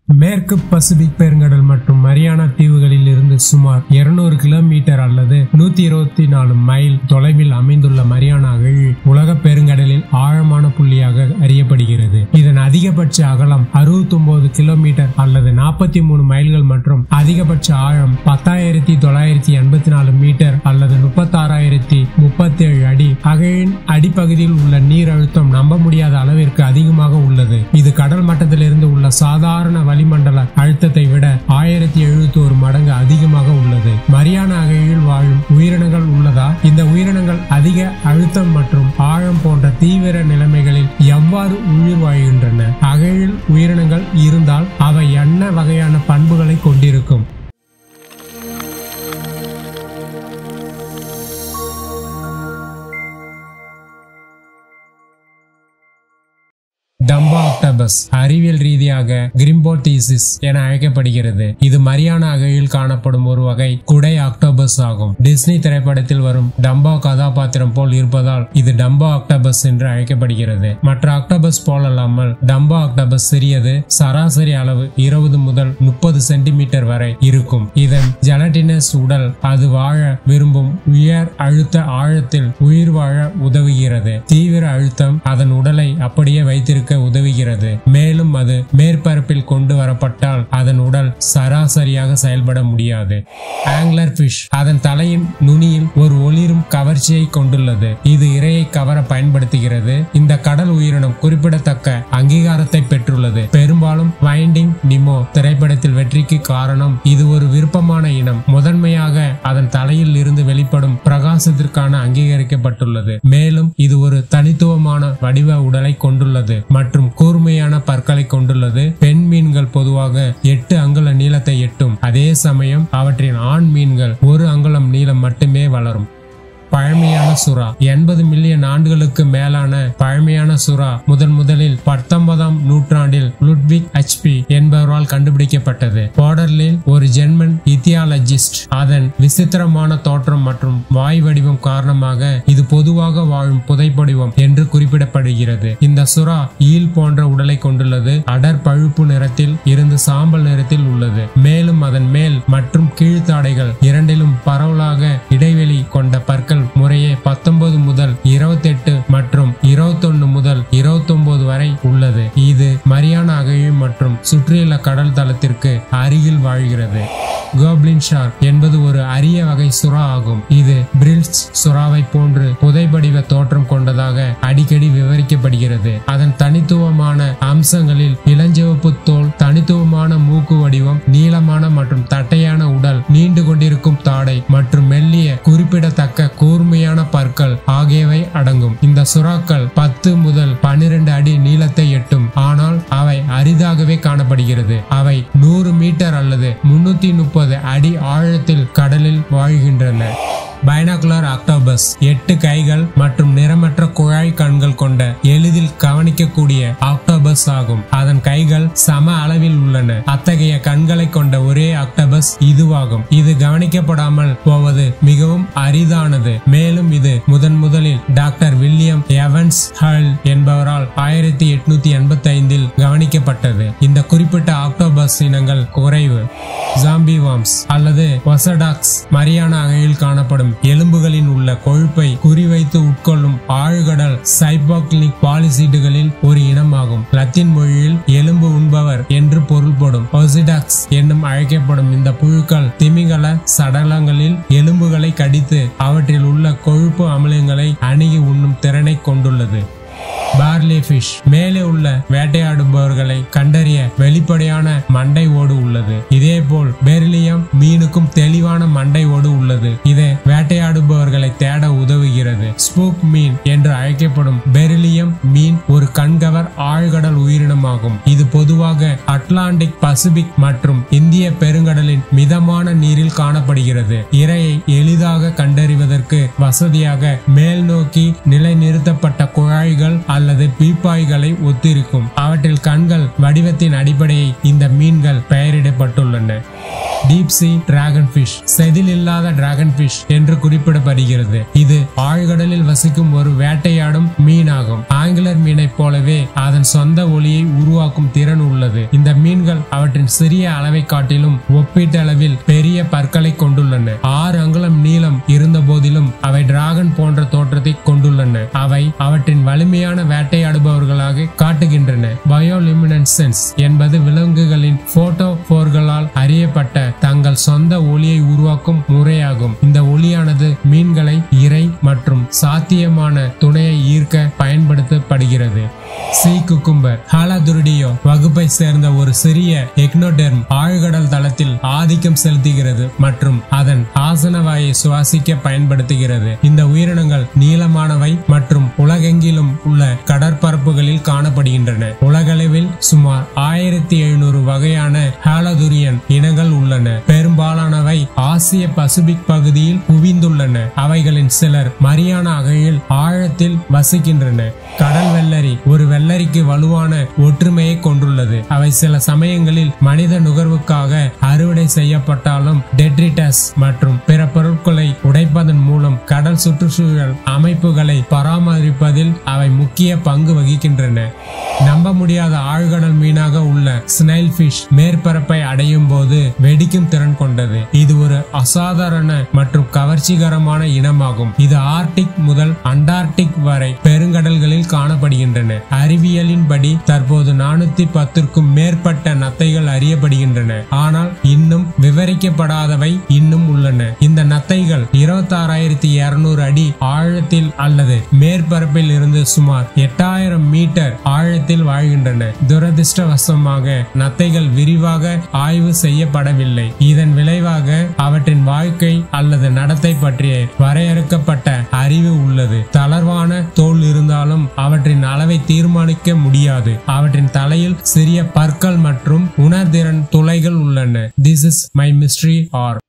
மேற்கு பசிபிக் பெருங்கடல் மற்றும் மரியானா தீவுகளில் இருந்து சுமார் 200 கிலோமீட்டர் அல்லது 124 நாலு மைல் தொலைவில் அமைந்துள்ள மரியானா அகழி உலக பெருங்கடலில் ஆழமான புள்ளியாக அறியப்படுகிறது இதன் அதிகபட்ச அகலம் 69 கிலோமீட்டர் அல்லது 43 மைல்கள் மற்றும் அதிகபட்ச ஆழம் பத்தாயிரத்தி தொள்ளாயிரத்தி எண்பத்தி நாலு மீட்டர் அல்லது முப்பத்தாறாயிரத்தி முப்பத்தி ஏழு அடி அகழின் அடிப்பகுதியில் உள்ள நீர் அழுத்தம் நம்ப முடியாத அளவிற்கு அதிகமாக உள்ளது இது கடல் மட்டத்திலிருந்து உள்ள சாதாரண வளிமண்டல அழுத்தத்தை விட ஆயிரத்தி எழுபத்தி ஒரு மடங்கு அதிகமாக உள்ளது மரியானா அகழியில் வாழும் உயிரினங்கள் உள்ளதா இந்த உயிரினங்கள் அதிக அழுத்தம் மற்றும் ஆழம் போன்ற தீவிர நிலைமைகளில் எவ்வாறு உயிர் வாழ்கின்றன அகழில் உயிரினங்கள் இருந்தால் அவை என்ன வகையான பண்புகளை கொண்டிருக்கும் டம்பா ஆக்டபஸ் அறிவியல் ரீதியாக கிரிம்போதீசிஸ் என அழைக்கப்படுகிறது இது மரியானா அகையில் காணப்படும் ஒரு வகை குடை ஆக்டோபஸ் ஆகும் டிஸ்னி திரைப்படத்தில் வரும் டம்பா கதாபாத்திரம் போல் இருப்பதால் இது டம்பா ஆக்டபஸ் என்று அழைக்கப்படுகிறது மற்ற ஆக்டோபஸ் போலல்லாமல் டம்பா ஆக்டபஸ் சிறியது சராசரி அளவு இருபது முதல் முப்பது சென்டிமீட்டர் வரை இருக்கும் இதன் ஜெலட்டினஸ் உடல் அது வாழ விரும்பும் உயர் அழுத்த ஆழத்தில் உயிர் வாழ உதவுகிறது தீவிர அழுத்தம் அதன் உடலை அப்படியே வைத்திருக்க உதவுகிறது மேலும் அது மேற்பரப்பில் கொண்டு வரப்பட்டால் அதன் உடல் சராசரியாக செயல்பட முடியாது ஆங்லர் ஃபிஷ் அதன் தலையின் நுனியில் ஒரு ஒளிரும் கவர்ச்சியை கொண்டுள்ளது இது இரையை கவர பயன்படுத்துகிறது இந்த கடல் உயிரினம் குறிப்பிடத்தக்க அங்கீகாரத்தை பெற்றுள்ளது பெரும்பாலும் வைண்டிங் நிமோ திரைப்படத்தில் வெற்றிக்கு காரணம் இது ஒரு விருப்பமான இனம் முதன்மையாக அதன் தலையில் இருந்து வெளிப்படும் பிரகாசத்திற்கான அங்கீகரிக்கப்பட்டுள்ளது மேலும் இது ஒரு தனித்துவமான வடிவ உடலை கொண்டுள்ளது மற்றும் கூர்மையான பற்களை கொண்டுள்ளது பெண் மீன்கள் பொதுவாக எட்டு அங்குல நீளத்தை எட்டும் அதே சமயம் அவற்றின் ஆண் மீன்கள் ஒரு அங்குலம் நீளம் மட்டுமே வளரும் பழமையான சுறா எண்பது மில்லியன் ஆண்டுகளுக்கு மேலான பழமையான சுறா முதன் முதலில் பத்தொன்பதாம் நூற்றாண்டில் லுட்விக் ஹெச்பி என்பவரால் கண்டுபிடிக்கப்பட்டது போடர்லில் ஒரு ஜெர்மன் இத்தியாலஜிஸ்ட் அதன் விசித்திரமான தோற்றம் மற்றும் வாய் வடிவம் காரணமாக இது பொதுவாக வாழும் புதைப்படிவம் என்று குறிப்பிடப்படுகிறது இந்த சுறா ஈல் போன்ற உடலை கொண்டுள்ளது அடர் பழுப்பு நிறத்தில் இருந்து சாம்பல் நிறத்தில் உள்ளது மேலும் அதன் மேல் மற்றும் கீழ்த்தாடைகள் இரண்டிலும் பரவலாக இடைவெளி கொண்ட பற்கள் முறையே பத்தொன்பது முதல் இருபத்தெட்டு மற்றும் இருபத்தொன்னு முதல் இருபத்தொன்பது வரை உள்ளது இது மரியானா அகழி மற்றும் சுற்றியுள்ள கடல் தளத்திற்கு அருகில் வாழ்கிறது கோப்ளின் ஷார்க் என்பது ஒரு அரிய வகை சுறா ஆகும் இது பிரில்ஸ் சுறாவை போன்று புதைபடிவ தோற்றம் கொண்டதாக அடிக்கடி விவரிக்கப்படுகிறது அதன் தனித்துவமான அம்சங்களில் இளஞ்சிவப்பு தோல் தனித்துவமான மூக்கு வடிவம் நீளமான மற்றும் தட்டையான உடல் நீண்டு கொண்டிருக்கும் தாடை மற்றும் மெல்லிய குறிப்பிடத்தக்க கூர்மையான பற்கள் ஆகியவை அடங்கும் இந்த சுறாக்கள் பத்து முதல் பன்னிரண்டு அடி நீளத்தை எட்டும் ஆனால் அவை அரிதாகவே காணப்படுகிறது அவை நூறு மீட்டர் அல்லது முன்னூத்தி முப்பது அடி ஆழத்தில் கடலில் வாழ்கின்றன பைனாகுலர் ஆக்டோபஸ் எட்டு கைகள் மற்றும் நிறமற்ற குழாய் கண்கள் கொண்ட எளிதில் கவனிக்கக்கூடிய ஆக்டோபஸ் ஆகும் அதன் கைகள் சம அளவில் உள்ளன அத்தகைய கண்களை கொண்ட ஒரே ஆக்டோபஸ் இதுவாகும் இது கவனிக்கப்படாமல் போவது மிகவும் அரிதானது மேலும் இது முதன் முதலில் டாக்டர் வில்லியம் எவன்ஸ் ஹல் என்பவரால் ஆயிரத்தி எட்நூத்தி எண்பத்தி ஐந்தில் கவனிக்கப்பட்டது இந்த குறிப்பிட்ட ஆக்டோபஸ் இனங்கள் குறைவு ஜாம்பி வாம்ஸ் அல்லது ஒசடாக்ஸ் மரியானா அகையில் காணப்படும் எலும்புகளில் உள்ள கொழுப்பை குறிவைத்து உட்கொள்ளும் ஆழ்கடல் சைபாக்லிக் பாலிசீட்டுகளில் ஒரு இனமாகும் லத்தீன் மொழியில் எலும்பு உண்பவர் என்று பொருள்படும் ஒசிடாக்ஸ் என்னும் அழைக்கப்படும் இந்த புழுக்கள் திமிங்கல சடலங்களில் எலும்புகளை கடித்து அவற்றில் உள்ள கொழுப்பு அமிலங்களை அணுகி உண்ணும் திறனை கொண்டுள்ளது பார்லி ஃபிஷ் மேலே உள்ள வேட்டையாடுபவர்களை கண்டறிய வெளிப்படையான மண்டை ஓடு உள்ளது இதேபோல் பெரிலியம் மீனுக்கும் தெளிவான மண்டை ஓடு உள்ளது இது வேட்டையாடுபவர்களை தேட உதவுகிறது ஸ்பூக் மீன் என்று அழைக்கப்படும் பெரிலியம் மீன் ஒரு கண்கவர் ஆழ்கடல் உயிரினமாகும் இது பொதுவாக அட்லாண்டிக் பசிபிக் மற்றும் இந்திய பெருங்கடலின் மிதமான நீரில் காணப்படுகிறது இரையை எளிதாக கண்டறிவதற்கு வசதியாக மேல் நோக்கி நிலைநிறுத்தப்பட்ட குழாய்கள் அல்லது பீப்பாய்களை ஒத்திருக்கும் அவற்றில் கண்கள் வடிவத்தின் அடிப்படையை இந்த மீன்கள் பெயரிடப்பட்டுள்ளன டீப் சி டிராகன் ஃபிஷ் செதில் இல்லாத டிராகன் ஃபிஷ் என்று குறிப்பிடப்படுகிறது இது ஆழ்கடலில் வசிக்கும் ஒரு வேட்டையாடும் மீனாகும் ஆங்கிலர் மீனைப் போலவே அதன் சொந்த ஒளியை உருவாக்கும் திறன் உள்ளது இந்த மீன்கள் அவற்றின் சிறிய அளவை காட்டிலும் ஒப்பீட்டளவில் பெரிய பற்களை கொண்டுள்ளன ஆறு அங்குலம் நீளம் இருந்த போதிலும் அவை டிராகன் போன்ற தோற்றத்தை கொண்டுள்ளன அவை அவற்றின் வலிமையான வேட்டையாடுபவர்களாக காட்டுகின்றன பயோலிமினன்சென்ஸ் என்பது விலங்குகளின் போட்டோ போர்களால் அறியப்பட்ட தங்கள் சொந்த ஒளியை உருவாக்கும் முறையாகும் இந்த ஒளியானது மீன்களை இறை மற்றும் சாத்தியமான துணையை ஈர்க்க பயன்படுத்தப்படுகிறது சி குக்கும்பர் ஹாலாதுரிடியோ வகுப்பை சேர்ந்த ஒரு சிறிய எக்னோடெர்ம் ஆழ்கடல் தளத்தில் ஆதிக்கம் செலுத்துகிறது மற்றும் அதன் ஆசனவாயை சுவாசிக்க பயன்படுத்துகிறது இந்த உயிரினங்கள் நீளமானவை மற்றும் உலகெங்கிலும் உள்ள கடற்பரப்புகளில் காணப்படுகின்றன உலகளவில் சுமார் ஆயிரத்தி எழுநூறு வகையான ஹாலதுரியன் இனங்கள் உள்ளன பெரும்பாலானவை ஆசிய பசிபிக் பகுதியில் குவிந்துள்ளன அவைகளின் சிலர் மரியான அகையில் ஆழத்தில் வசிக்கின்றன கடல் வெள்ளரி ஒரு வெள்ளரிக்கு வலுவான ஒற்றுமையை கொண்டுள்ளது அவை சில சமயங்களில் மனித நுகர்வுக்காக அறுவடை செய்யப்பட்டாலும் டெட்ரிட்டஸ் மற்றும் பிற பொருட்களை உடைப்பதன் மூலம் கடல் சுற்றுச்சூழல் அமைப்புகளை பராமரிப்பதில் அவை முக்கிய பங்கு வகிக்கின்றன நம்ப முடியாத ஆழ்கடல் மீனாக உள்ள ஸ்னைல் ஃபிஷ் மேற்பரப்பை அடையும் போது வெடிக்கும் திறன் கொண்டது இது ஒரு அசாதாரண மற்றும் கவர்ச்சிகரமான இனமாகும் இது ஆர்டிக் முதல் அண்டார்டிக் வரை பெருங்கடல்களில் காணப்படுகின்றன அறிவியலின்படி தற்போது நானூத்தி பத்திற்கும் மேற்பட்ட நத்தைகள் அறியப்படுகின்றன ஆனால் இன்னும் விவரிக்கப்படாதவை இன்னும் உள்ளன இந்த நத்தைகள் இருபத்தாறாயிரத்தி இருநூறு அடி ஆழத்தில் அல்லது மேற்பரப்பில் இருந்து சுமார் எட்டாயிரம் மீட்டர் ஆழத்தில் வாழ்கின்றன துரதிருஷ்டவசமாக நத்தைகள் விரிவாக ஆய்வு செய்யப்படவில்லை இதன் விளைவாக அவற்றின் வாழ்க்கை அல்லது நடத்தை பற்றிய வரையறுக்கப்பட்ட அறிவு உள்ளது தளர்வான தோல் இருந்தாலும் அவற்றின் அளவை தீர்மானிக்க முடியாது அவற்றின் தலையில் சிறிய பற்கள் மற்றும் உணர்திறன் துளைகள் உள்ளன this is my mystery R